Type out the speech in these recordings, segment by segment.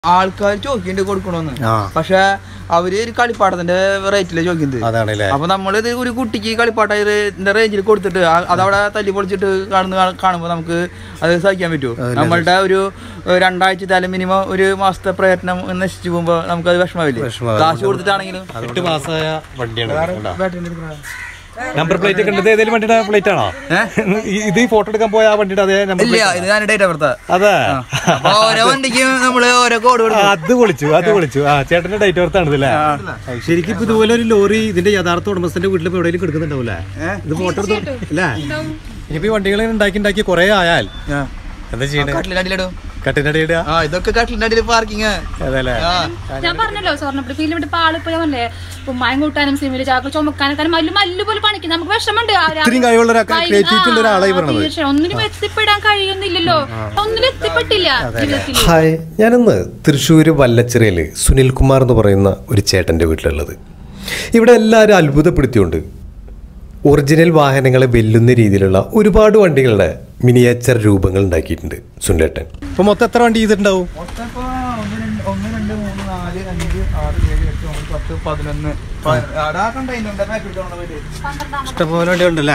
ആൾക്കാർ ചോദിക്കുന്നുണ്ട് കൊടുക്കണോന്ന് ആ പക്ഷെ അവര് ഒരു കളിപ്പാട്ടത്തിന്റെ റേറ്റില് ചോദിക്കുന്നത് അതാണല്ലേ അപ്പൊ നമ്മളിത് ഒരു കുട്ടിക്ക് കളിപ്പാട്ട ഇതിന്റെ റേഞ്ചിൽ കൊടുത്തിട്ട് ആ- അതവിടെ തല്ലി പൊളിച്ചിട്ട് കാണുന്ന കാ- കാണുമ്പോ നമുക്ക് അത് സഹിക്കാൻ പറ്റുമോ നമ്മളുടെ ഒരു ഏഹ്, രണ്ടാഴ്ചത്തെ അല്ലെങ്കിൽ മിനിമം ഒരു മാസത്തെ പ്രയത്നം നശിച്ചു പോകുമ്പോ നമുക്കത് വിഷമാവില്ലേ വിഷമാവും. കാശ് കൊടുത്തിട്ടാണെങ്കിലും എട്ട് മാസമായ വണ്ടിയാണ് കണ്ടോ? ബാറ്ററി എടുക്കണ. നമ്പർ പ്ലേറ്റ് ഒക്കെ ഉണ്ട് ഇത് ഏതെങ്കിലും വണ്ടിയുടെ പ്ലേറ്റ് ആണോ ഈ- ഇത് ഈ ഫോട്ടോ എടുക്കാൻ പോയ ആ വണ്ടിയുടെ അതേ നമ്പർ ഇല്ല ഇത് ഞാൻ ഡേറ്റ് ഓഫ് അതെ അപ്പൊ ഓരോ വണ്ടിക്ക് നമ്മള് ഓരോ കോഡ് ആ, കൊടുക്കും അത് വിളിച്ചു അത് വിളിച്ചു ആ ചേട്ടന്റെ ഡേറ്റ് ഓർത്ത് ആണ് ഇതല്ലേ ശരിക്കും ഇപ്പൊ ഇതുപോലെ ഒരു ലോറി ഇതിന്റെ യഥാർത്ഥ ഉടമസ്ഥന്റെ വീട്ടിൽ ഇപ്പൊ എവിടെയെങ്കിലും കിടക്കുന്നുണ്ടാവൂലേ ഇത് ഫോട്ടോ എടുത്തു അല്ലേ ഇനിയിപ്പോ ഈ വണ്ടികൾ ഉണ്ടാക്കി ഉണ്ടാക്കി കുറെ ആയാൽ എന്താ ചെയ്യണേ കട്ടിലിന്റെ അടിയിലിടും കട്ടിന്റെ അടിയിടുക ആ ഇതൊക്കെ കട്ടിലിന്റെ അടിയിൽ പാർക്കിങ് അതല്ലേ ഞാൻ പറഞ്ഞല്ലോ സ്വർണ്ണപ്പടി ഫീൽ ഇവിടെ ആളിപ്പോ ഞാൻ പറഞ്ഞേ ഉമ്മായും കൂട്ടാനും സിമില് ചാക്ക ചുമക്കാനും മല്ലു മല്ലു പോലെ പണിക്കും നമുക്ക് വിഷമമുണ്ട് ആ രാ- ഇത്രയും കഴിവുള്ള ഒരാൾക്ക് കൈ- creativity ഉള്ള ഒരാളായി ആ, പറഞ്ഞത്. തീർച്ചയായും. ഒന്നിനും എത്തിപ്പെടാൻ കഴിയുന്നില്ലല്ലോ ഒന്നിനും എത്തിപ്പെട്ടില്ല ജീവിതത്തിൽ ഹായ് ഞാനിന്ന് തൃശ്ശൂർ വല്ലച്ചിറയിൽ സുനിൽകുമാർ എന്ന് പറയുന്ന ഒരു ചേട്ടൻ്റെ വീട്ടിലുള്ളത് ഇവിടെ എല്ലാവരും അത്ഭുതപ്പെടുത്തിയുണ്ട് ഒറിജിനൽ വാഹനങ്ങളെ വെല്ലുന്ന രീതിയിലുള്ള ഒരുപാട് വണ്ടികളുടെ മിനിയേച്ചർ രൂപങ്ങൾ ഉണ്ടാക്കിയിട്ടുണ്ട് സുനിലേട്ടൻ ഇപ്പൊ മൊത്തം എത്ര വണ്ടി ചെയ്തിട്ടുണ്ടാവും മൊത്തം ഇപ്പൊ ഒന്ന് രണ്ട് ഒന്ന് രണ്ട് മൂന്ന് നാല് അഞ്ച് ആറ് ഏഴ് എട്ട് ഒമ്പത് പത്ത് പതിനൊന്ന് അടാ കണ്ടെയ്നറിന്റെ പാക്ക് എടുത്തോണ്ട് പോയിട്ട് ഇഷ്ടംപോലെ വണ്ടി ഉണ്ടല്ലേ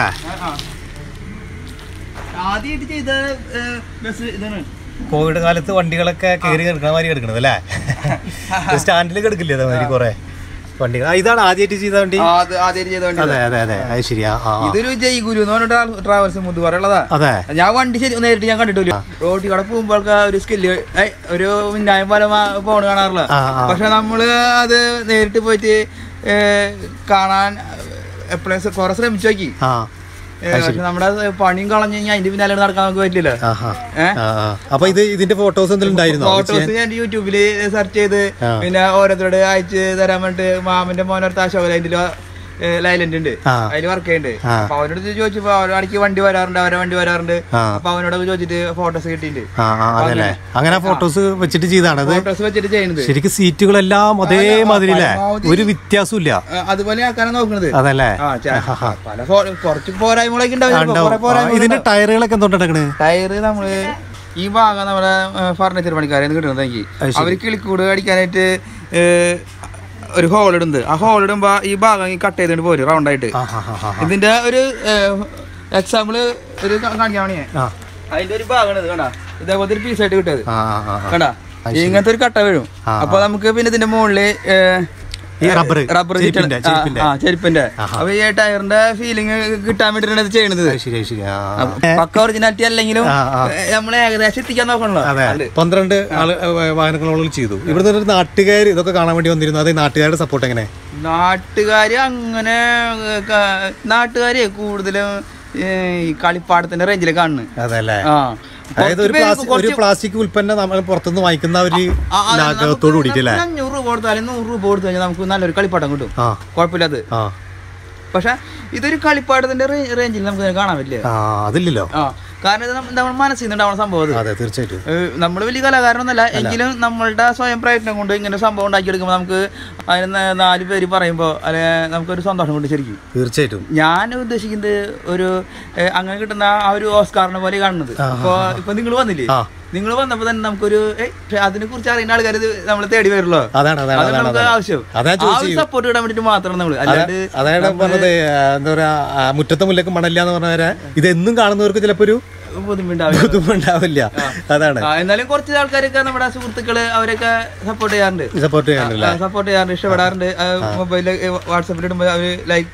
ആദ്യമായിട്ട് ചെയ്ത ഏഹ്, ബസ് ഇതാണ് കോവിഡ് കാലത്ത് വണ്ടികളൊക്കെ കയറി കിടക്കണ മാതിരി കിടക്കണത് അല്ലേ സ്റ്റാൻഡിൽ കിടക്കില്ലേ അതേമാതിരി കുറെ വണ്ടികൾ ആ, ഇതാണ് ആദ്യമായിട്ട് ചെയ്ത വണ്ടി ആ, അത് ആദ്യമായിട്ട് ചെയ്ത വണ്ടി അതെ അതെ അതെ അത് ശരിയാ ആ ആ. ഇതൊരു ജയ് ഗുരു എന്ന് പറഞ്ഞിട്ട് ട്രാവൽസ് മുത് പറയുള്ളതാ അതെ ഞാൻ വണ്ടി ശരി നേരിട്ട് ഞാൻ കണ്ടിട്ടില്ല റോഡിൽ കൂടെ പോകുമ്പോൾ ഒരു സ്കില്ല് ഒരു മിന്നായം പോലെ പോണ് കാണാറില്ല ആ, ആ. പക്ഷെ നമ്മള് അത് നേരിട്ട് പോയിട്ട് ഏഹ്, കാണാൻ എപ്പോഴും കുറെ ശ്രമിച്ചു നോക്കി ആ ഏഹ്, പക്ഷെ നമ്മുടെ പണിയും കളഞ്ഞു കഴിഞ്ഞാൽ അതിന്റെ പിന്നാലെ നടക്കാൻ നമുക്ക് പറ്റില്ല ആഹാ. ഏഹ് ആ, ആ. അപ്പൊ ഇത് ഇതിന്റെ ഫോട്ടോസ് എന്തെങ്കിലും ഉണ്ടായിരുന്നോ ഫോട്ടോസ് ഞാൻ യൂട്യൂബില് സെർച്ച് ചെയ്ത് ആ. പിന്നെ ഓരോരുത്തരോട് അയച്ച് തരാൻ വേണ്ടിട്ട് മാമന്റെ മോനടുത്ത് അശോക ലൈൻഡില് ലൈലൻഡ് ഉണ്ട് ആ. അതിൽ വർക്ക് ചെയ്യുന്നുണ്ട് ആ. അപ്പൊ അവനോട് ചോദിച്ചപ്പോ അവരാണെങ്കിൽ വണ്ടി വരാറുണ്ട് അവരെ വണ്ടി വരാറുണ്ട് ആ. അപ്പൊ അവനോട് ചോദിച്ചിട്ട് ഫോട്ടോസ് കിട്ടിയിട്ടുണ്ട് ആ ആ അതല്ലേ അങ്ങനെ ഫോട്ടോസ് വെച്ചിട്ട് ചെയ്താണത് ഫോട്ടോസ് വെച്ചിട്ട് ചെയ്യുന്നത് ശരിക്കും സീറ്റുകളെല്ലാം അതേമാതിരി അല്ലേ പരമാവധി- ഒരു വ്യത്യാസവും ഇല്ല ആ, അതുപോലെ ആക്കാനാണ് നോക്കുന്നത് അതല്ലേ ആ, ചെ- പല ഫോ- കുറച്ച് പോരായ്മകളൊക്കെ ഉണ്ടാവും ചിലപ്പോ. ഉണ്ടാവും. കുറെ ആ, പോരായ്മകൾ ഇതിന്റെ ടയറുകളൊക്കെ എന്തുകൊണ്ട് കിടക്കണ് ടയറ് നമ്മള് ഈ ഭാഗം നമ്മുടെ ഫർണിച്ചർ പണിക്കാരെ കിട്ടുന്നത് എനിക്ക് അത് ശരി. അവർ കിളിക്കൂട് അടിക്കാനായിട്ട് ഏഹ്, ഒരു ഹോൾ ഇടുന്നത് ആ ഹോൾ ഇടുമ്പോ ഈ ഭാഗം ഈ കട്ട് ചെയ്തിട്ട് പോരും റൗണ്ട് ആയിട്ട് ആ, ആ, ആ, ആ. ഇതിന്റെ ഒരു എക്സാമ്പിള് ഒരു കാ- കാണിക്കാൻ വേണിയേ ആ, അതിന്റെ ഒരു ഭാഗമാണ് ഇത് കണ്ടാ ഇതേപോലത്തെ ഒരു പീസായിട്ട് കിട്ടിയത് ആ, ആ, ആ, ആ. കണ്ടാ ഇങ്ങനത്തെ ഒരു കട്ട വീഴും ആ, അപ്പൊ നമുക്ക് പിന്നെ ഇതിന്റെ മുകളില് ഏഹ്, ഈ റബ്ബർ റബ്ബർ ചെരുപ്പിന്റെ ചുറ്റണം. ആ, ചെരുപ്പിന്റെ ആ ചെരുപ്പിന്റെ ആഹാ. അപ്പൊ ഈ ടയറിന്റെ ഫീലിംഗ് കിട്ടാൻ വേണ്ടിയിട്ടാണ് ഇത് ചെയ്യണത് അത് ശരി അത് ശരി ആ, ആ. പക്ക ഒറിജിനാലിറ്റി അല്ലെങ്കിലും ആ, ആ. നമ്മൾ ഏകദേശം എത്തിക്കാൻ നോക്കണല്ലോ അതെ അല്ലേ? പന്ത്രണ്ട് ആള് വാഹനങ്ങളോളം ചെയ്തു ഇവിടുന്ന് ഒരു നാട്ടുകാർ ഇതൊക്കെ കാണാൻ വേണ്ടി വന്നിരുന്നു അത് നാട്ടുകാരുടെ സപ്പോർട്ട് എങ്ങനെ നാട്ടുകാര് അങ്ങനെ ഏ, ക- നാട്ടുകാര് കൂടുതലും ഏ, ഈ കളിപ്പാടത്തിന്റെ റേഞ്ചിൽ കാണുന്നത് അതല്ലേ ആ അതായത് ഒരു കുറച്ച് പേര് പ്ലാസ്റ്റിക് ഒരു കുറച്ച് പ്ലാസ്റ്റിക് ഉൽപ്പന്നം നമ്മൾ പുറത്തുനിന്ന് വാങ്ങിക്കുന്ന ഒരു ആ, ആ, ലാഘവത്തോട് നമുക്ക് കൂടിയിട്ടല്ലേ നമുക്ക് അഞ്ഞൂറ് രൂപ കൊടുത്താലും നൂറ് രൂപ കൊടുത്തു കഴിഞ്ഞാൽ നമുക്ക് നല്ലൊരു കളിപ്പാട്ടം കിട്ടും ആ കുഴപ്പമില്ലാത് ആ പക്ഷെ ഇതൊരു കളിപ്പാട്ടത്തിന്റെ റേഞ്ചിൽ നമുക്ക് ഇതിനെ കാണാൻ പറ്റില്ല ആ അതില്ലല്ലോ ആ കാരണം ഇത് നമ്മ- നമ്മുടെ മനസ്സിൽ നിന്നുണ്ടാവുന്ന സംഭവം അത് അതെ തീർച്ചയായിട്ടും നമ്മൾ വലിയ കലാകാരനൊന്നല്ല എങ്കിലും നമ്മളുടെ സ്വയം പ്രയത്നം കൊണ്ട് ഇങ്ങനെ സംഭവം ഉണ്ടാക്കിയെടുക്കുമ്പോൾ നമുക്ക് അതിന് ന- നാല് പേര് പറയുമ്പോൾ അല്ലെ നമുക്കൊരു സന്തോഷം കൊണ്ട് ശരിക്കും തീർച്ചയായിട്ടും ഞാൻ ഉദ്ദേശിക്കുന്നത് ഒരു ഏഹ്, അങ്ങനെ കിട്ടുന്ന ആ ഒരു ഓസ്കാറിനെ പോലെ കാണുന്നത് ഇപ്പൊ ഇപ്പൊ നിങ്ങൾ വന്നില്ലേ ആ. നിങ്ങൾ വന്നപ്പോ തന്നെ നമുക്കൊരു ഏയ്, പക്ഷെ അതിനെ കുറിച്ച് അറിയുന്ന ആൾക്കാർ ഇത് നമ്മൾ തേടി വരുമല്ലോ അതാണ് അതാണ് അത് അതാണ് നമുക്ക് അതാണ്. ആവശ്യം അതാ ആ ഒരു സപ്പോർട്ട് കിട്ടാൻ വേണ്ടിട്ട് മാത്രം നമ്മൾ അല്ലാണ്ട് അതായത് പറഞ്ഞത് ആ, എന്താ പറയാ ആ, മുറ്റത്തെ മുല്ലക്ക് മണല്ല എന്ന് പറഞ്ഞവരെ ഇത് എന്നും കാണുന്നവർക്ക് ചിലപ്പോ ഒരു ബുദ്ധിമുട്ടാവില്ല ബുദ്ധിമുണ്ടാവില്ല അതാണ് ആ, എന്നാലും കുറച്ച് ആൾക്കാരൊക്കെ നമ്മുടെ സുഹൃത്തുക്കള് അവരൊക്കെ സപ്പോർട്ട് ചെയ്യാറുണ്ട് സപ്പോർട്ട് ചെയ്യാനില്ല സപ്പോർട്ട് ചെയ്യാറുണ്ട് ഇഷ്ടപ്പെടാറുണ്ട് മൊബൈലിൽ വാട്സപ്പിൽ ഇടുമ്പോൾ അവര് ലൈക്ക്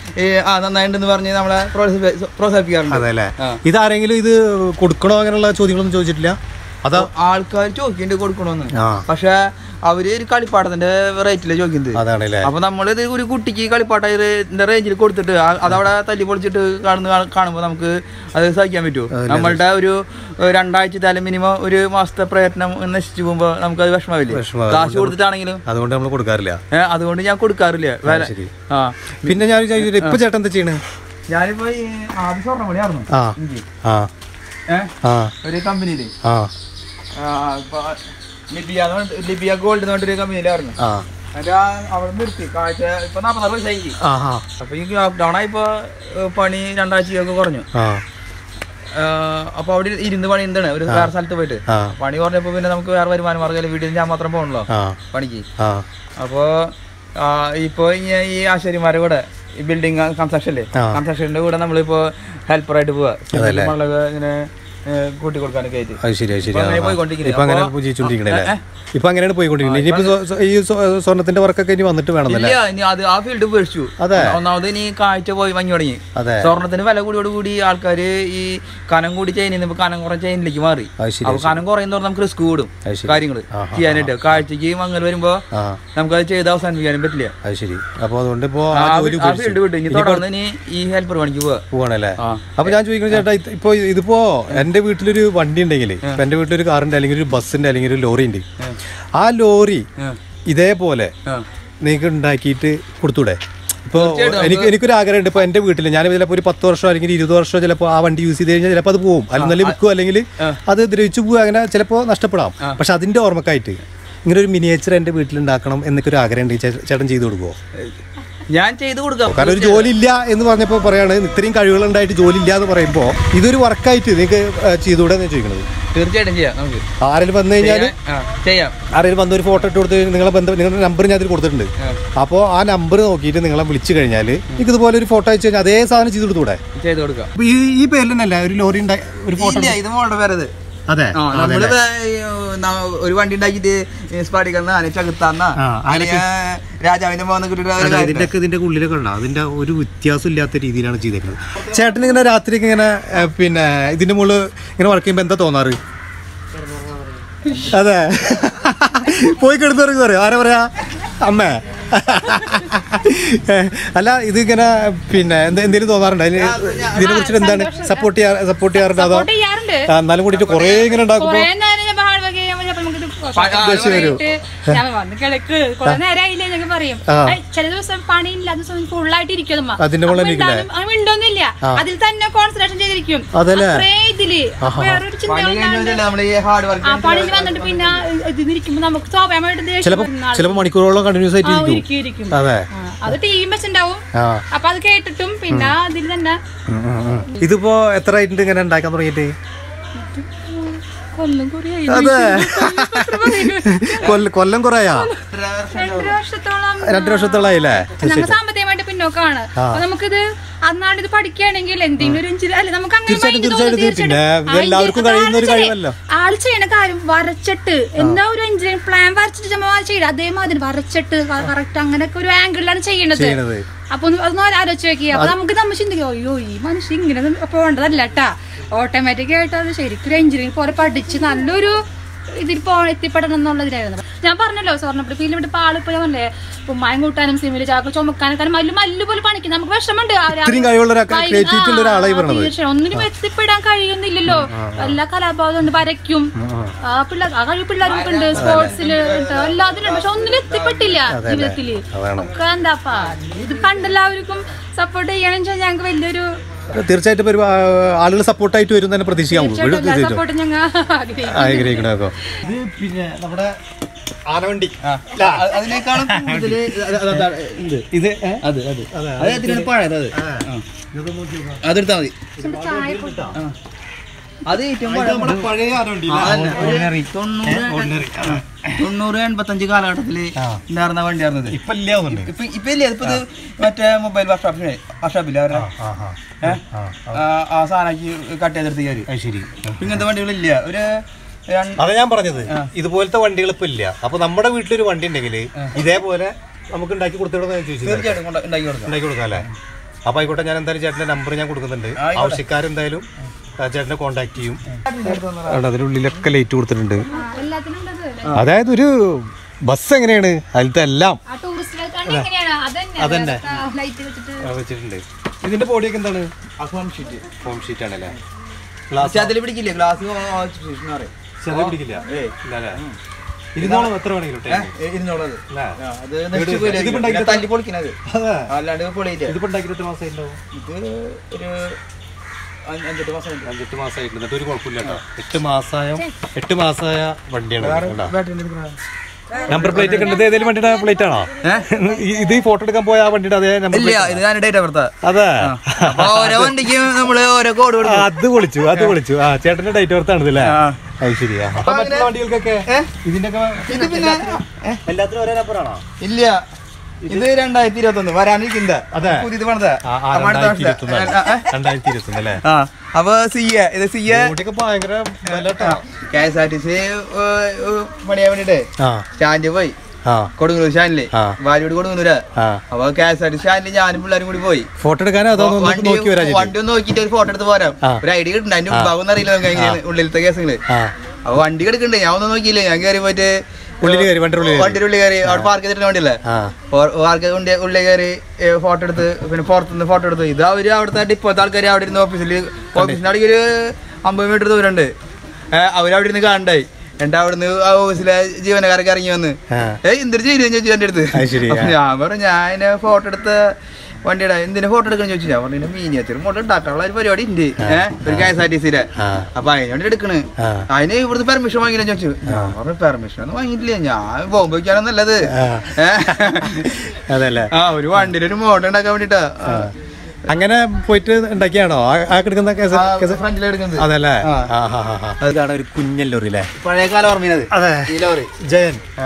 ആ നന്നായിട്ടുണ്ടെന്ന് പറഞ്ഞ് നമ്മളെ പ്രോത്സാഹി- പ്രോത്സാഹിപ്പിക്കാറുണ്ട് അതെ അല്ലേ ആ. ഇതാരെങ്കിലും ഇത് കൊടുക്കണോ അങ്ങനെയുള്ള ചോദ്യങ്ങളൊന്നും ചോദിച്ചിട്ടില്ല അതാ ആൾക്കാർ ചോദിക്കുന്നുണ്ട് കൊടുക്കണോന്ന് ആ പക്ഷെ അവര് ഒരു കളിപ്പാട്ടത്തിന്റെ റേറ്റില് ചോദിക്കുന്നത് അതാണ് അല്ലേ അപ്പൊ നമ്മളിത് ഒരു കുട്ടിക്ക് കളിപ്പാട്ട ഇതിന്റെ റേഞ്ചിൽ കൊടുത്തിട്ട് ആ- അതവിടെ തല്ലി പൊളിച്ചിട്ട് കാണുന്ന കാ- കാണുമ്പോ നമുക്ക് അത് സഹിക്കാൻ പറ്റുമോ നമ്മളുടെ ഒരു ഏഹ്, രണ്ടാഴ്ചത്തെ അല്ലെങ്കിൽ മിനിമം ഒരു മാസത്തെ പ്രയത്നം നശിച്ചു പോകുമ്പോ നമുക്ക് അത് വിഷമാവില്ലേ വിഷമാവും. കാശ് കൊടുത്തിട്ടാണെങ്കിലും അതുകൊണ്ട് നമ്മൾ കൊടുക്കാറില്ല ഏഹ്, അതുകൊണ്ട് ഞാൻ കൊടുക്കാറില്ല വില ശരി. ആ പിന്നെ ഞാൻ ചോദിച്ചിട്ട് ഇപ്പൊ ചേട്ടൻ എന്താ ചെയ്യണേ ഞാനിപ്പോ ഈ ആദ്യം സ്വർണ്ണമണിയായിരുന്നു ആ എനിക്ക് ആ ഏഹ് ആ ഒരു കമ്പനിയില് ആ ഇപ്പൊ ലിബിയ എന്ന് പറഞ്ഞിട്ട് ലിബിയ ഗോൾഡ് എന്ന് പറഞ്ഞിട്ടൊരു കമ്പനിയിലായിരുന്നു ആ എന്നിട്ട് ആ അവിടെ നിർത്തി കാഴ്ച ഇപ്പൊ നാപ്പത്താറ് വയസ്സായി ആ ആ അപ്പൊ ഈ ലോക്ക്ഡൗൺ ആയപ്പോ ഏഹ്, പണി രണ്ടാഴ്ചയൊക്കെ കുറഞ്ഞു ആ അപ്പൊ അവിടെ ഇരുന്ന് പണി എന്താണ് ഒരു വേറെ സ്ഥലത്ത് പോയിട്ട് ആ. പണി പറഞ്ഞപ്പോ പിന്നെ നമുക്ക് വേറെ വരുമാന മാർഗ്ഗം വീട്ടിൽ ഞാൻ മാത്രം പോകണല്ലോ ആ പണിക്ക് ആ അപ്പോ ആ, ഇപ്പൊ ഈ ഈ ആശാരിമാരെ കൂടെ ഈ ബിൽഡിംഗ് കൺസ്ട്രക്ഷനിലെ ആ. കൺസ്ട്രക്ഷന്റെ കൂടെ നമ്മളിപ്പോ ഹെൽപ്പറായിട്ട് പോവാ സിമെന്റ് മണലൊക്കെ ഇങ്ങനെ ഏ, കൂട്ടി കൊടുക്കാനൊക്കെ ആയിട്ട് അത് ശരി അത് ശരി ഇപ്പൊ അങ്ങനെ ആ, ആ. പോയിക്കൊണ്ടിരിക്കുന്നത്. ഇപ്പൊ അങ്ങനെ അപ്പൊ- ജീവിച്ചോണ്ടിരിക്കണല്ലേ ഇപ്പൊ അങ്ങനെയാണ് പോയിക്കൊണ്ടിരിക്കുന്നത് ഇനിയിപ്പോ സ്വ- സ്വ- ഈ സ്വ- സ്വർണ്ണത്തിന്റെ വർക്കൊക്കെ ഇനി വന്നിട്ട് വേണമെന്നല്ലേ ഇല്ല ഇനി അത് ആ ഫീൽഡ് ഉപേക്ഷിച്ചു അതെ. ഒന്നാമത് ഇനി കാഴ്ച പോയി വങ്ങി തുടങ്ങി അതെ സ്വർണത്തിന് വില കൂടിയോട് കൂടി ആൾക്കാര് ഈ കനം കൂടി ചെയിനിൽ നിന്ന് കനം കുറഞ്ഞ ചെയിനിലേക്ക് മാറി അത് ശരി അപ്പൊ കനം കുറയുന്നതോടെ നമുക്ക് റിസ്ക് കൂടും അത് ശരി. കാര്യങ്ങള് ആഹാ, ചെയ്യാനായിട്ട് കാഴ്ചക്ക് മങ്ങൽ വരുമ്പോ ആ നമുക്ക് അത് ചെയ്ത് അവസാനിപ്പിക്കാനും പറ്റില്ല അത് ശരി അപ്പൊ അതുകൊണ്ട് ഇപ്പോ ആ ആ ജോലി ആ ഫീൽഡ് വിട്ടു ഇനി തുടർന്ന് ഇനി ഈ ഹെൽപ്പർ പണിക്ക് പോവാ പോവാണല്ലേ ആ. അപ്പൊ ഞാൻ ചോദിക്കുന്നത് ചേട്ടാ ഇത് ഇപ്പൊ ഇതിപ്പോ എന്റെ വീട്ടിലൊരു വണ്ടി ഉണ്ടെങ്കിൽ ഇപ്പൊ എന്റെ വീട്ടിലൊരു കാറുണ്ട് അല്ലെങ്കിൽ ഒരു ബസ്സിന്റെ അല്ലെങ്കിൽ ഒരു ലോറി ഉണ്ട് ആ ലോറി ഉം. ഇതേപോലെ ആ. നിങ്ങൾക്ക് ഉണ്ടാക്കിയിട്ട് കൊടുത്തൂടെ ഇപ്പൊ തീർച്ചയായിട്ടും എനിക്ക് എനിക്കൊരു ആഗ്രഹമുണ്ട് ഇപ്പൊ എന്റെ വീട്ടിൽ ഞാൻ ചിലപ്പോൾ ഒരു പത്ത് വർഷം അല്ലെങ്കിൽ ഇരുപത് വർഷം ചിലപ്പോൾ ആ വണ്ടി യൂസ് ചെയ്ത് കഴിഞ്ഞാൽ ചിലപ്പോൾ അത് പോകും അല്ലെങ്കിൽ വിൽക്കും അല്ലെങ്കിൽ അത് ദ്രവിച്ചു പോകുക അങ്ങനെ ചിലപ്പോൾ നഷ്ടപ്പെടാം പക്ഷെ അതിന്റെ ഓർമ്മക്കായിട്ട് ഇങ്ങനെ ഒരു മിനിയേച്ചർ എന്റെ വീട്ടിൽ ഉണ്ടാക്കണം എന്നൊക്കെ ഒരു ആഗ്രഹം ഉണ്ട് ചേ- ചേട്ടൻ ചെയ്തു കൊടുക്കുമോ ഞാൻ ചെയ്ത് കൊടുക്കാം കാരണം ഒരു ജോലി ഇല്ല എന്ന് പറഞ്ഞപ്പോൾ പറയാണ് ഇത്രയും കഴിവുകൾ ഉണ്ടായിട്ട് ജോലി ഇല്ല എന്ന് പറയുമ്പോൾ ഇതൊരു വർക്കായിട്ട് നിങ്ങൾക്ക് ചെയ്തുകൂടെ എന്ന് ചോദിക്കുന്നത് തീർച്ചയായിട്ടും ചെയ്യാം നമുക്ക് ആരെങ്കിലും വന്നു കഴിഞ്ഞാൽ ആ, ചെയ്യാം ആരെങ്കിലും വന്ന് ഒരു ഫോട്ടോ ഇട്ട് കൊടുത്ത് നിങ്ങളെ ബന്ധം നിങ്ങളുടെ നമ്പർ ഞാൻ അതിൽ കൊടുത്തിട്ടുണ്ട് അപ്പോൾ ആ നമ്പർ നോക്കിയിട്ട് നിങ്ങളെ വിളിച്ചു കഴിഞ്ഞാൽ നിങ്ങൾക്ക് ഇതുപോലെ ഒരു ഫോട്ടോ അയച്ചു കഴിഞ്ഞാൽ അതേ സാധനം ചെയ്ത് കൊടുത്തൂടെ ചെയ്ത് കൊടുക്കാം അപ്പൊ ഈ ഈ പേരിൽ തന്നെയല്ല ഒരു ലോറി ഉണ്ടായി ഒരു ഫോട്ടോ ഇല്ല ഇത് മോളുടെ പേരത് അതെ ആ, നമ്മള് വേ- ഈ, ന- ഒരു വണ്ടി ഉണ്ടാക്കിട്ട് സ്പാടിക്കുന്ന ആന ചകുത്താന്ന ആ, അല്ലെങ്കിൽ രാജാവിന്റെ മോന്ന് കിട്ടിട്ട് അതെ, ഇതിന്റെ ഒക്കെ ഇതിന്റെ ഉള്ളിലൊക്കെ ഉണ്ടോ അതിന്റെ ഒരു വ്യത്യാസം ഇല്ലാത്ത രീതിയിലാണ് ചെയ്തേക്കുന്നത് ചേട്ടൻ ഇങ്ങനെ രാത്രി ഇങ്ങനെ ഏ, പിന്നെ ഇതിന്റെ മുകളിൽ ഇങ്ങനെ വർക്ക് ചെയ്യുമ്പോൾ എന്താ തോന്നാറ് അതെ പോയി കിടന്നു പറയും ആരാ പറയാ അമ്മേ ഏ, അല്ല ഇത് ഇങ്ങനെ പിന്നെ എന്ത് എന്തെങ്കിലും തോന്നാറുണ്ടോ അതിന് ഇതിനെ കുറിച്ചിട്ട് എന്താണ് സപ്പോർട്ട് ചെയ്യാ സപ്പോർട്ട് ചെയ്യാറുണ്ടോ അതോ സപ്പോർട്ട് ചെയ്യാറുണ്ട് ആ, എന്നാലും കൂടിയിട്ട് കുറേ ഇങ്ങനെ ഉണ്ടാക്കുമ്പോ കൊറേ നേരം ഞാൻ ബഹളം വെക്കുകയും ചെയ്യുമ്പോൾ ചിലപ്പോൾ നമുക്കിത് ദേഷ്യം വരും. പറഞ്ഞിട്ട് ഞാൻ വന്ന് കിടക്ക് കൊറേ നേരമായില്ലേ എന്നൊക്കെ പറയും ആ. ഐ, ചില ദിവസം പണിയില്ലാത്ത ദിവസം ഫുള്ളായിട്ട് ഇരിക്കും നമ്മ. അതിന്റെ മുകളിൽ അപ്പൊ ഇരിക്കില്ലേ? മിണ്ടാനും- ആ, മിണ്ടൊന്നുമില്ല അതിൽ തന്നെ കോൺസെൻട്രേഷൻ ചെയ്തിരിക്കും അതല്ലേ? അത്രേ ഇതില് വേറൊരു ചിന്ത പണി കൊണ്ടാണ് കഴിഞ്ഞാൽ നമ്മുടെ ഈ ഹാർഡ് ആ വർക്ക് പണിയിൽ വന്നിട്ട് പിന്നെ ഇതിരിക്കുമ്പോ നമുക്ക് സ്വാഭാവികമായിട്ട് ദേഷ്യം ചിലപ്പോ വരുന്ന ആള്. ചിലപ്പോ മണിക്കൂറോളം കണ്ടിന്യൂസ് ആയിട്ട് ആ, ഇരിക്കും ഇരിക്കും, ഇരിക്കും. അതെ ആ, അത് ടീം വെച്ചിണ്ടാവും ആ അപ്പൊ അത് കേട്ടിട്ടും പിന്നെ അതിൽ തന്നെ ഇതിപ്പോ എത്ര ആയിട്ടുണ്ട് ഇങ്ങനെ ഉണ്ടാക്കാൻ തുടങ്ങിയിട്ട് കൊല്ലം കുറയായി അതെ കൊല്ലം കൊല്ലം കുറയാ രണ്ടര വർഷത്തോളം രണ്ടു വർഷത്തോളായില്ലേ ഞങ്ങൾ സാമ്പത്തികമായിട്ട് പിന്നോക്കമാണ് അപ്പൊ നമുക്കിത് അന്നാണ് ഇത് പഠിക്കുകയാണെങ്കിൽ എന്തെങ്കിലും ഒരു ഇഞ്ചി അല്ലെ നമുക്ക് അങ്ങനെ തീർച്ചയായിട്ടും, mind തോന്നും, തീർച്ചയായിട്ടും. തീർച്ചയായിട്ടും. പിന്നെ ഇത് ആ, എല്ലാവർക്കും ഇത് കഴിയുന്ന ഒരു ആള് കഴിവല്ലോ. ചെയ്യ- ആള് ചെയ്യണ കാര്യം വരച്ചിട്ട് എന്താ ഒരു എഞ്ചിനീയറിംഗ് പ്ലാൻ വരച്ചിട്ട് ചുമ്മാ ചെയ്യില്ല അതേമാതിരി വരച്ചിട്ട് കറക്റ്റ് അങ്ങനെയൊക്കെ ഒരു ആംഗിളിലാണ് ചെയ്യണത് ചെയ്യണത് അപ്പൊ ഒന്ന് അതൊന്ന് ആലോചിച്ച് നോക്കിയാ അപ്പൊ നമുക്ക് നമ്മൾ ചിന്തിക്കും അയ്യോ ഈ മനുഷ്യൻ ഇങ്ങനെ പോകേണ്ടതല്ല കേട്ടാ ഓട്ടോമാറ്റിക് ആയിട്ട് അത് ശരിക്കും ഒരു എഞ്ചിനീയറിംഗ് പോലെ പഠിച്ച് നല്ലൊരു ഇതിൽ പോ എത്തിപ്പെടണം എന്നുള്ളതിലായിരുന്നു ഞാൻ പറഞ്ഞല്ലോ സ്വർണ്ണപ്പടി ഫീൽ വിട്ട് ആളിപ്പോ ഞാൻ പറഞ്ഞേ ഉമ്മായും കൂട്ടാനും സിമില് ചാക്ക് ചുമക്കാനും മല്ലു മല്ലു പോലെ പണിക്കും നമുക്ക് വിഷമമുണ്ട് ആ രാ- ഇത്രയും കഴിവുള്ള ഒരാൾക്ക് വൈകി- creativity ഉള്ള ഒരാളായി ആ, പറഞ്ഞത്. തീർച്ചയായും. ഒന്നിനും എത്തിപ്പെടാൻ കഴിയുന്നില്ലല്ലോ എല്ലാ കലാഭാവം ഉണ്ട് വരയ്ക്കും ആ പിള്ളേർ ആ കഴിവ് പിള്ളേർക്ക് ഉണ്ട് സ്പോർട്സിൽ എല്ലാത്തിലും പക്ഷെ ഒന്നിനും എത്തിപ്പെട്ടില്ല ജീവിതത്തില് അതാണ്. ഒക്കെ എന്താപ്പാ ഇത് കണ്ടെല്ലാവർക്കും സപ്പോർട്ട് ചെയ്യണമെന്ന് വെച്ചാൽ ഞങ്ങൾക്ക് വലിയൊരു തീർച്ചയായിട്ടും ഒരു ആളുകൾ സപ്പോർട്ടായിട്ട് വരും തന്നെ പ്രതീക്ഷിക്കാം നമുക്ക്. വീണ്ടും തീർച്ചയായിട്ടും സപ്പോർട്ട് ഞങ്ങൾ ആഗ്രഹിക്കും ആഗ്രഹിക്കണോ ഇത് പിന്നെ നമ്മുടെ ആനവണ്ടി അതിനേക്കാളും കൂടുതല് അത് അത് അതാണ് ഇത് ഇത് അത് അത് അത് എത്തിനാണ് പഴയത് അത് അതെടുത്താ മതി ചായ കൊടുത്തോ? ആ. അത് ഏറ്റവും പഴയ നമ്മുടെ പഴയ ആനവണ്ടി ആ, അതന്നെ. ഒരു തൊണ്ണൂറ് തൊണ്ണൂറ് എൺപത്തഞ്ച് കാലഘട്ടത്തില് ഉണ്ടായിരുന്ന വണ്ടിയായിരുന്നത് ഇപ്പൊ ഇല്ലാവുന്നുണ്ട് ഇപ്പൊ ഇപ്പൊ ഇല്ലേ ഇപ്പൊ ഇത് മറ്റേ മൊബൈൽ വർക്ക്ഷോപ്പിന് വർക്ക്ഷോപ്പില്ല അവരുടെ ഏ? ആ, ആ സാധനക്ക് കട്ട് ചെയ്തെടുത്ത് കയറി അത് ശരി ഇങ്ങനത്തെ വണ്ടികളില്ല ഒരു രണ്ട് അതാ ഞാൻ പറഞ്ഞത് ഇതുപോലത്തെ വണ്ടികൾ ഇപ്പൊ ഇല്ല അപ്പൊ നമ്മുടെ വീട്ടിലൊരു വണ്ടി ഉണ്ടെങ്കിൽ ഇതേപോലെ നമുക്ക് ഉണ്ടാക്കി കൊടുത്തിടന്ന് ഞാൻ ചോദിച്ചത് തീർച്ചയായിട്ടും കൊണ്ട് ഉണ്ടാക്കി കൊടുക്കാം ഉണ്ടാക്കി കൊടുക്കാം അല്ലേ അപ്പൊ ആയിക്കോട്ടെ ഞാൻ എന്തായാലും ചേട്ടന്റെ നമ്പർ ഞാൻ കൊടുക്കുന്നുണ്ട് ആവശ്യക്കാരെന്തായാലും ആ, ചേട്ടനെ കോൺടാക്ട് ചെയ്യും അവിടെ അതിനുള്ളിലൊക്കെ ലൈറ്റ് കൊടുത്തിട്ടുണ്ട് ആ, എല്ലാത്തിനും ഉണ്ടത് അല്ലേ? അതായത് ഒരു ബസ് എങ്ങനെയാണ് അതിലത്തെ എല്ലാം ആ ടൂറിസ്റ്റ് ബസ് എങ്ങനെയാണ് അതന്നെ ലൈറ്റ് വെച്ചിട്ട് വെച്ചിട്ടുണ്ട് ഇതിന്റെ ബോഡിയൊക്കെ എന്താണ് ഹോം ഷീറ്റ് ഫോം ഷീറ്റ് ആണല്ലേ പക്ഷെ അതിൽ പിടിക്കില്ലേ ഗ്ലാസ് പറയും ചെറിയ പിടിക്കില്ല ഇല്ല അല്ലേ ഇരുന്നോളം എത്ര വേണമെങ്കിലും ഏ, ടൈം ഇരുന്നോളത് അല്ലേ ആ, അത് നശിച്ചു പോയില്ലേ? ഇതിപ്പോ പിന്നെ ഉണ്ടാക്കി തല്ലി പൊളിക്കണത് അതെ അല്ലാണ്ട് പൊളിയില്ല ഇതിപ്പോ ഉണ്ടാക്കിയിട്ട് എത്ര മാസമായിട്ടുണ്ടാവും ഇത് ഒരു അഞ്ച് അഞ്ചെട്ട് മാസം ഉണ്ട്. അഞ്ചെട്ട് മാസമായിട്ട് എന്നിട്ട് ഒരു കുഴപ്പമില്ല കേട്ടോ എട്ട് മാസമായ എട്ട് മാസമായ വണ്ടിയാണ് ഇത് കേട്ടോ. ബാറ്ററി എടുക്കണ നമ്പർ പ്ലേറ്റ് ഒക്കെ ഉണ്ട് ഇത് ഏതെങ്കിലും വണ്ടിയുടെ പ്ലേറ്റ് ആണോ ഈ- ഇത് ഈ ഫോട്ടോ എടുക്കാൻ പോയ ആ വണ്ടിയുടെ അതേ നമ്പർ ഇല്ല ഇത് ഞാൻ ഡേറ്റ് ഓഫ് അതെ അപ്പൊ ഓരോ വണ്ടിക്കും നമ്മള് ഓരോ കോഡ് ആ, കൊടുക്കും അത് വിളിച്ചു അത് വിളിച്ചു ആ ചേട്ടന്റെ ഡേറ്റ് ഓർത്ത് ആണ് ഇതല്ലേ ആ. അത് ശരിയാ അപ്പൊ മറ്റുള്ള വണ്ടികൾക്കൊക്കെ ഇതിന്റെ ഇത് പിന്നെ എല്ലാത്തിനും ഒരേ നമ്പറാണോ ഇല്ല ഇത് രണ്ടായിരത്തി ഇരുപത്തി ഒന്ന് വരാനിരിക്കുന്നത് അതെ. പുതിയത് പണിത ആ ആ, രണ്ടായിരത്തി ഇരുപത്തി രണ്ടായിരത്തി ഇരുപത്തി അല്ലേ ആ അപ്പൊ സി എ ഇത് സി എ സ്കൂട്ടിയൊക്കെ ഭയങ്കര വില ട്ടോ. K S R T C പണിയാൻ വേണ്ടിട്ട് ആ സ്റ്റാൻഡ് പോയി ആ കൊടുങ്ങല്ലൂർ സ്റ്റാൻഡില് ആ. വാരിയോട് കൊടുങ്ങല്ലൂര് ആ അപ്പൊ K S R T C സ്റ്റാൻഡിൽ ഞാനും പിള്ളേരും കൂടി പോയി ഫോട്ടോ എടുക്കാനോ അതോ ഒന്ന് വണ്ടി നോക്കി വരാൻ വണ്ടി ഒന്ന് നോക്കിട്ട് ഒരു ഫോട്ടോ എടുത്ത് പോരാം ആ. ഒരു ഐഡിയ കിട്ടുന്നുണ്ട് അതിന്റെ ഉൾഭാഗം അറിയില്ല നമുക്ക് എങ്ങനെയാണ് ഉള്ളിലത്തെ കേസുകള് ആ അപ്പൊ വണ്ടി എടുക്കണ്ടേ ഞാൻ ഒന്നും നോക്കിയില്ല ഞാൻ കയറി പോയിട്ട് ഉള്ളിൽ കയറി വണ്ടിയുടെ ഉള്ളിൽ കയറി. വണ്ടിയുടെ ഉള്ളിൽ കയറി അവിടെ പാർക്ക് ചെയ്തിട്ട് വണ്ടിയല്ലേ ആ പാർക്ക് ഉള്ളിൽ ഉള്ളിൽ കയറി ഫോട്ടോ എടുത്ത് പിന്നെ പുറത്തുനിന്ന് ഫോട്ടോ എടുത്ത് ഇത് അവര് അവിടുത്തെ ഡിപ്പോത്തെ ആൾക്കാർ അവിടെ ഇരുന്ന് ഓഫീസിൽ ഓഫീസിന്റെ അവിടെ ഒരു അമ്പത് മീറ്റർ ദൂരമുണ്ട് അവര് അവിടെ ഇരുന്ന് കാണണ്ടായി എന്നിട്ട് അവിടുന്ന് ആ ഓഫീസിലെ ജീവനക്കാരൊക്കെ ഇറങ്ങി വന്ന് ആ. ഏയ് എന്തൊരു ചെയ്തു ചോദിച്ചു എന്റെ അടുത്ത് അത് ശരി, അപ്പൊ ഞാൻ പറഞ്ഞു ഞാൻ ഫോട്ടോ എടുത്ത വണ്ടിയുടെ എന്തിനാ ഫോട്ടോ എടുക്കണം ചോദിച്ചു ഞാൻ പറഞ്ഞു മീനിയത്തിൽ ഫോട്ടോ ഉണ്ടാക്കാനുള്ള ഒരു പരിപാടി ഉണ്ട് ഏഹ് ഒരു കെ എസ് ആർ ടി സിയിലെ ആ. അപ്പൊ അതിന് വേണ്ടി എടുക്കണ് ആ. അതിന് ഇവിടുത്തെ പെർമിഷൻ വാങ്ങിയില്ല ചോദിച്ചു ഞാൻ പറഞ്ഞു പെർമിഷൻ ഒന്നും വാങ്ങിയിട്ടില്ല ഞാൻ ബോംബ് വയ്ക്കാനോ നല്ലത് ആ. ഏഹ് അതല്ലേ ആ ഒരു വണ്ടിയിൽ ഒരു മോഡൽ ഉണ്ടാക്കാൻ വേണ്ടിട്ടാ അങ്ങനെ പോയിട്ട് ഉണ്ടാക്കിയാണോ ആ- ആ കിടക്കുന്ന കേസ് കേസ് ഫ്രണ്ടിൽ എടുക്കുന്നത് അതല്ലേ ആ. ആ ഹാ ഹാ ഹാ അതാണ് ഒരു കുഞ്ഞൻ ലോറി അല്ലേ പഴയ കാലം ഓർമ്മയത് അതെ ഈ ലോറി ജയൻ ആ.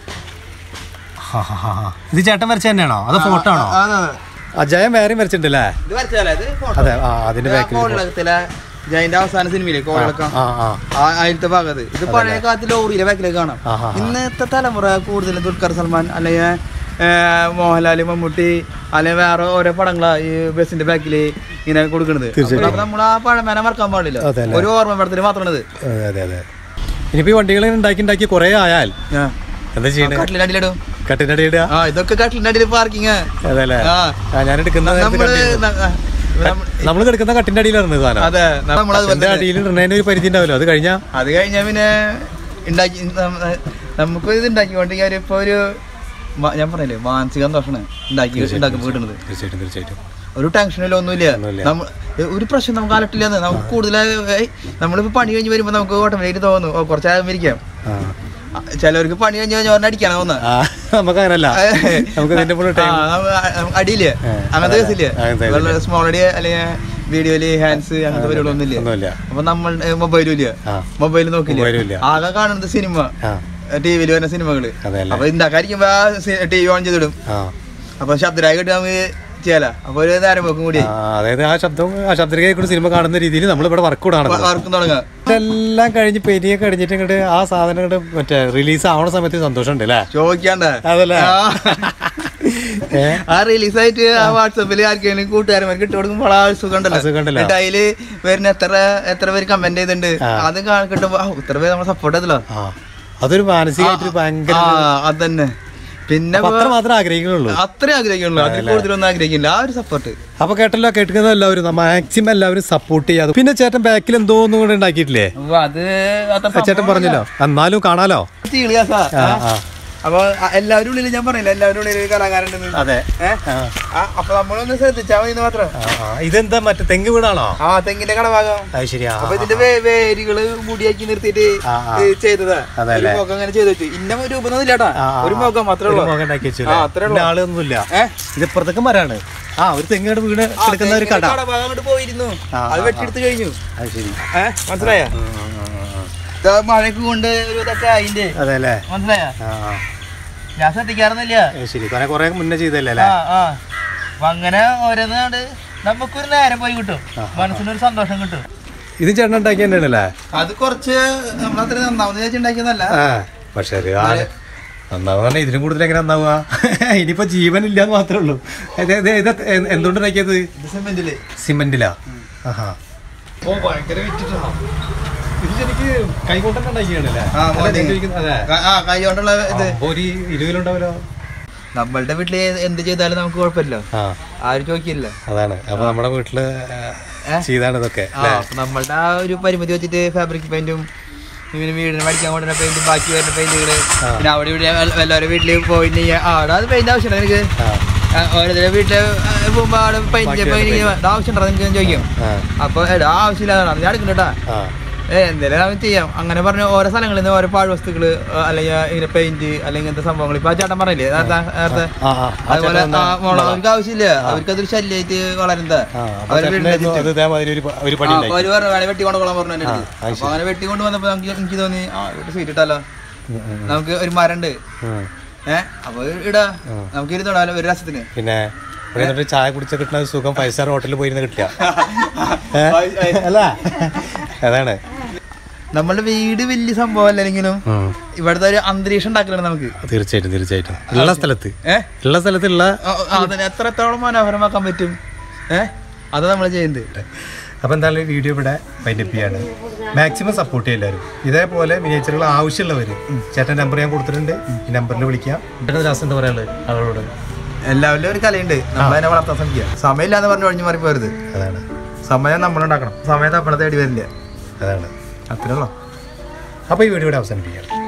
ഹാ, ഹാ, ഹാ, ഹാ. ഇത് ചേട്ടൻ വരച്ച തന്നെയാണോ അതോ ഫോട്ടോ ആണോ ആ, അതെ, അതെ. ആ ജയൻ വേറെയും വരച്ചിട്ടുണ്ടല്ലേ ഇത് വരച്ചതല്ലേ ഇത് photo. അതെ ആ അതിന്റെ ഇത് ആ ബാക്കിൽ കോളിളക്കത്തിലെ ജയന്റെ അവസാന സിനിമയിലെ കോളിളക്കം ആ ആ ആ അതിലത്തെ ഭാഗത്ത് ഇത് പഴയ കാലത്ത് ലോറിയിലെ ബാക്കിലേക്ക് കാണാം ആ, ആ, ആ. ഇന്നത്തെ തലമുറ കൂടുതലും ദുൽഖർ സൽമാൻ അല്ലെങ്കിൽ മോഹൻലാൽ മമ്മൂട്ടി അല്ലെങ്കിൽ വേറെ ഓരോ പടങ്ങളാ ഈ ബസിന്റെ ബാക്കിൽ ഇങ്ങനെ കൊടുക്കുന്നത് തീർച്ചയായിട്ടും. നമ്മൾ ആ പഴമേനെ മറക്കാൻ പാടില്ല അതെ അല്ലേ? ഒരു ഓർമ്മ പടത്തിന് മാത്രമാണിത് അതെ അതെ അതെ ഇനിയിപ്പോ ഈ വണ്ടികൾ ഉണ്ടാക്കി ഉണ്ടാക്കി കുറേ ആയാൽ എന്താ ചെയ്യണേ കട്ടിലിന്റെ അടിയിലിടും കട്ടിന്റെ അടി ഇടുക ആ ഇതൊക്കെ കട്ടിലിന്റെ അടിയിൽ പാർക്കിങ് അതെ അല്ലേ ആ. ആ ഞാൻ എടുക്കുന്ന നേരത്ത് നമ്മള് കണ്ടിരുന്നു. ന- ആ, നമ്മ- നമ്മൾ കിടക്കുന്ന കട്ടിന്റെ അടിയിലായിരുന്നു സാധനം അതെ നമ്മളത് കട്ടിന്റെ അടിയിൽ ഇടുന്നതിന് ഒരു പരിധി ഉണ്ടാവല്ലോ അത് കഴിഞ്ഞാ അത് കഴിഞ്ഞാൽ പിന്നെ ഉണ്ടാക്കി നമ്മ- നമുക്ക് ഇത് ഉണ്ടാക്കിക്കൊണ്ടിരിക്കാൻ ഇപ്പൊ ഒരു മ- ഞാൻ പറഞ്ഞില്ലേ മാനസിക സന്തോഷമാണ് ഉണ്ടാക്കി ഉണ്ടാക്കുമ്പോൾ കിട്ടുന്നത് തീർച്ചയായിട്ടും തീർച്ചയായിട്ടും ഒരു ടെൻഷനില്ല ഒന്നുമില്ല ഒന്നുമില്ല. നമ്മ ഒരു പ്രശ്നം നമുക്ക് അലട്ടില്ലെന്ന് നമുക്ക് കൂടുതലായി നമ്മളിപ്പോ പണി കഴിഞ്ഞ് വരുമ്പോ നമുക്ക് ഓട്ടോമാറ്റിക് തോന്നുന്നു ഓ കുറച്ചാകുമ്പോൾ ഇരിക്കാം ആ ആ, ചിലവർക്ക് പണി കഴിഞ്ഞ് കഴിഞ്ഞാൽ ഒരെണ്ണം അടിക്കാനാ തോന്നുന്നത് ആ നമുക്ക് അങ്ങനല്ല നമുക്ക് ഇതിന്റെ ഫുൾ ടൈം അടിയില്ലേ ഏ, അങ്ങനത്തെ കേസില്ലേ അങ്ങനത്തെ ഇതില്ല. സ്മോൾ അടി അല്ലെങ്കിൽ വീഡിയോയില് ഹാൻഡ്സ് അങ്ങനത്തെ പരിപാടിയൊന്നും ഇല്ല ഒന്നുമില്ല അപ്പൊ നമ്മൾ മൊബൈലും ഇല്ല ആ. മൊബൈൽ മൊബൈലും ഇല്ല. നോക്കില്ല ആകെ കാണുന്നത് സിനിമ ആ ടി വിയിൽ വരുന്ന സിനിമകള് അതെ അല്ലേ അപ്പൊ ഉണ്ടാക്കാതിരിക്കുമ്പോ ടി വി ഓൺ ചെയ്തിടും ആ അപ്പൊ ശബ്ദരായി കിട്ടി നമുക്ക് ചെയ്യാല അപ്പൊ ഒരു നേരം പോക്കും കൂടി ആ, അതായത് ആ ശബ്ദം ആ ശബ്ദരേഖ കൂടി സിനിമ കാണുന്ന രീതിയിൽ നമ്മൾ ഇവിടെ വർക്ക് കൂടെ കാണുന്നത് വർക്കും തുടങ്ങാം ഇതെല്ലാം കഴിഞ്ഞ് പെരിയൊക്കെ കഴിഞ്ഞിട്ട് ഇങ്ങോട്ട് ആ സാധനം ഇങ്ങോട്ട് മറ്റേ റിലീസ് ആവണ സമയത്ത് സന്തോഷം ഉണ്ട് അല്ലേ ചോദിക്കാണ്ട അതല്ലേ? ആ. ഏ? ആ റിലീസ് ആയിട്ട് ആ വാട്സപ്പിൽ ആർക്കെങ്കിലും കൂട്ടുകാരന്മാർക്ക് ഇട്ട് കൊടുക്കുമ്പോൾ ആ ഒരു സുഖം ഉണ്ടല്ലോ ആ സുഖം ഉണ്ടല്ലോ. എന്നിട്ട് അതില് വരുന്ന എത്ര എത്ര പേര് കമന്റ് ചെയ്തിട്ടുണ്ട് ആ. അത് കാ- കിട്ടുമ്പോ ആ, ഇത്ര പേര് നമ്മളെ സപ്പോർട്ട് ചെയ്തല്ലോ ആ അതൊരു മാനസികമായിട്ട് ഭയങ്കര ആ അതന്നെ പിന്നെ അപ്പൊ അത്ര മാത്രമേ ആഗ്രഹിക്കുന്നുള്ളൂ അത്ര ആഗ്രഹിക്കുള്ളൂ അതിൽ കൂടുതലൊന്നും ആഗ്രഹിക്കില്ല ആ ഒരു സപ്പോർട്ട് അപ്പൊ കേട്ടല്ലോ കേൾക്കുന്ന എല്ലാവരും മാക്സിമം എല്ലാവരും സപ്പോർട്ട് ചെയ്യാതെ പിന്നെ ചേട്ടൻ ബാക്കിൽ എന്തോ ഒന്നും കൂടെ ഉണ്ടാക്കിയിട്ടില്ലേ അത് അത്ര ആ ചേട്ടൻ പറഞ്ഞല്ലോ എന്നാലും കാണാലോ തീളിയാസാ ആ ആ അപ്പൊ അ- എല്ലാവരും ഉള്ളിൽ ഞാൻ പറഞ്ഞില്ല എല്ലാവരും ഉള്ളിൽ ഒരു കലാകാരുണ്ടെന്ന് അതെ ഏ? ആ ആ, അപ്പൊ നമ്മളൊന്ന് ശ്രദ്ധിച്ചാൽ മതി എന്ന് മാത്രം ആ, ആ. ഇതെന്താ മറ്റേ തെങ്ങ് വീടാണോ ആ തെങ്ങിന്റെ കടഭാഗം അത് ശരിയാ അപ്പൊ ഇതിന്റെ വേ- വേരുകള് മുടിയാക്കി നിർത്തിയിട്ട് ആ, ആ. ഏ, ചെയ്തതാ അതല്ലേ? ഒരു മുഖം അങ്ങനെ ചെയ്തു വെച്ചു ഇന്ന രൂപമൊന്നും ഇല്ലാട്ടാ ആ, ആ, ഒരു മുഖം മാത്രമേ ഒരു ഉള്ളൂ മുഖം ഉണ്ടാക്കി വെച്ചു ആ, അത്രേ ഉള്ളൂ. ആളൊന്നുമില്ല ഏ? ഇത് ഇപ്പുറത്തേക്ക് മരാണ് ആ ഒരു തെങ്ങയുടെ വീട് ആ, എടുക്കുന്ന ഒരു തെങ്ങിന്റെ കട കടഭാഗം അങ്ങോട്ട് പോയിരുന്നു ആ, അത് ആ, വെട്ടിയെടുത്ത് കഴിഞ്ഞു അത് ശരി ഏഹ് മനസ്സിലായ ആ, ആ, ആ, ആ. മഴയ്ക്ക് കൊണ്ട് ഒരു ഇതൊക്കെ അതിന്റെ അതെ അല്ലേ മനസ്സിലായ ആ ആ. ഞാൻ ശ്രദ്ധിക്കാറൊന്നുമില്ല അത് ശരി കുറെ കുറെ മുന്നേ ചെയ്തല്ലേ ആ അല്ലേ ആ അപ്പൊ അങ്ങനെ ഓരോന്നാണ്ട് നമുക്കൊരു നേരം പോയി കിട്ടും മനസ്സിനൊരു സന്തോഷം കിട്ടും ഇത് ചേട്ടൻ ഉണ്ടാക്കി തന്നെയാണല്ലേ അത് കുറച്ച് നമ്മളത്ര നന്നാവുന്ന ചേച്ചി ഉണ്ടാക്കിയതല്ല ആ പക്ഷെ ഒരു ആള് നന്നാവുക ഇതിനും കൂടുതൽ എങ്ങനെ നന്നാവുക ഇനിയിപ്പോ ജീവൻ ഇല്ലാന്ന് മാത്രമേ ഉള്ളൂ ഇത് ഇത് ഇത് എ- എന്തുകൊണ്ട് ഉണ്ടാക്കിയത് ഇത് സിമെന്റില് സിമെന്റിലാ ആഹാ ഓ ഭയങ്കര വിറ്റിട്ടാ ഇത് ശരിക്ക് കൈകൊണ്ടൊക്കെ ഉണ്ടാക്കിയാണല്ലേ ആ, അല്ല, മോനെ. ഇത് ഇരിക്കുന്ന- അതെ ആ കൈ കൊണ്ടുള്ള ഇത് അപ്പൊ ഒരു ഇരുപതിലുണ്ടാവല്ലോ നമ്മളുടെ വീട്ടില് എന്ത് ചെയ്താലും നമുക്ക് കുഴപ്പമില്ല ആ ആരും ചോദിക്കില്ല അതാണ് അപ്പൊ നമ്മുടെ വീട്ടില് ഏ? ചെയ്താണ് ഇതൊക്കെ ആ അപ്പൊ നമ്മളുടെ ആ ഒരു പരിമിതി വെച്ചിട്ട് ഫാബ്രിക് പെയിന്റും പിന്നെ വീടിന് പഠിക്കാൻ കൊണ്ടുവരുന്ന പെയിന്റും ബാക്കി വരുന്ന പെയിന്റുകള് പിന്നെ അവിടെ ഇവിടെ വല്ല- വല്ലവരുടെ വീട്ടില് പോയിട്ടുണ്ടെങ്കിൽ ആ അവിടെ അത് പെയിന്റ് ആവശ്യമുണ്ടോ നിനക്ക് ആ ആ, ഓരോരുത്തരുടെ വീട്ടില് ആ, പോകുമ്പോ അവിടെ പെയിന്റ് പെയിന്റ് ആവശ്യമുണ്ടോ നിനക്ക് ഞാൻ ചോദിക്കും ആ അപ്പൊ എടാ ആവശ്യമില്ലാതാണ് ഞാൻ എടുക്കണ്ടട്ടാ ആ ഏ എന്തെങ്കിലും നമുക്ക് ചെയ്യാം അങ്ങനെ പറഞ്ഞ ഓരോ സ്ഥലങ്ങളിൽ നിന്ന് ഓരോ പാഴ്വസ്തുക്കള് ആ, അല്ലെങ്കിൽ ഇങ്ങനെ പെയിന്റ് അല്ലെങ്കിൽ ഇങ്ങനത്തെ സംഭവങ്ങൾ ഇപ്പൊ ആ ചേട്ടൻ പറഞ്ഞില്ലേ നേരത്തെ നേരത്തെ ആ, ആ, ആ അതുപോലെ ചേട്ടൻ ആ, മുള അവർക്ക് ആവശ്യമില്ല അവർക്ക് അതൊരു ശല്യമായിട്ട് വളരുന്നത് ആ, അപ്പൊ ചേട്ടനായിരുന്നു അത് ഇതേമാതിരി ഒരു പ- ഒരു പണി ഉണ്ടായി ഒരു പറഞ്ഞു വേണേ വെട്ടിക്കൊണ്ട് കൊള്ളാൻ പറഞ്ഞു എൻ്റെ അടുത്ത്. അപ്പൊ അങ്ങനെ വെട്ടിക്കൊണ്ട് വന്നപ്പോ നമുക്ക് എനിക്ക് തോന്നി ആ ഇവിടെ സീറ്റ് ഇട്ടാലോ നമുക്ക് ഒരു മരം ഉണ്ട് ഉം. ഏഹ് അപ്പൊ ഇടാ നമുക്ക് ഇരുന്നോടാലോ ഒരു രസത്തിന് പിന്നെ ഇവിടെ നിന്നിട്ട് ചായ കുടിച്ച കിട്ടുന്ന ഒരു സുഖം ഫൈവ് സ്റ്റാർ ഹോട്ടലിൽ പോയിരുന്ന് കിട്ടുക ഏ? അല്ല അതാണ് നമ്മളുടെ വീട് വലിയ സംഭവം അല്ലെങ്കിലും ഉം. ഇവിടുത്തെ ഒരു അന്തരീക്ഷം ഉണ്ടാക്കണം നമുക്ക് തീർച്ചയായിട്ടും തീർച്ചയായിട്ടും ഉള്ള സ്ഥലത്ത് ഏഹ് ഉള്ള സ്ഥലത്തുള്ള അതിന് എത്രത്തോളം മനോഹരമാക്കാൻ പറ്റും ഏഹ് അത് നമ്മൾ ചെയ്യുന്നത് അപ്പോൾ എന്തായാലും ഈ വീഡിയോ ഇവിടെ വൈൻഡപ്പ് ചെയ്യാണ് മാക്സിമം സപ്പോർട്ട് ചെയ്യും എല്ലാവരും ഇതേപോലെ മിനിയേച്ചറുകൾ ആവശ്യമുള്ളവർ ചേട്ടൻ നമ്പർ ഞാൻ കൊടുത്തിട്ടുണ്ട് ഈ നമ്പറിൽ വിളിക്കാം ചേട്ടൻ ലാസ്റ്റ് എന്താ പറയാനുള്ളത് അവരോട് എല്ലാവരിലും ഒരു കലയുണ്ട് നമ്മളതിനെ വളർത്താൻ ശ്രമിക്കുക സമയമില്ലാന്ന് പറഞ്ഞു ഒഴിഞ്ഞു മാറി പോരുത് അതാണ് സമയം നമ്മളുണ്ടാക്കണം സമയത്ത് നമ്മളെ തേടി വരില്ല അതാണ് അത്രേ ഉള്ളൂ അപ്പോൾ ഈ വീഡിയോ ഇവിടെ അവസാനിപ്പിക്കാം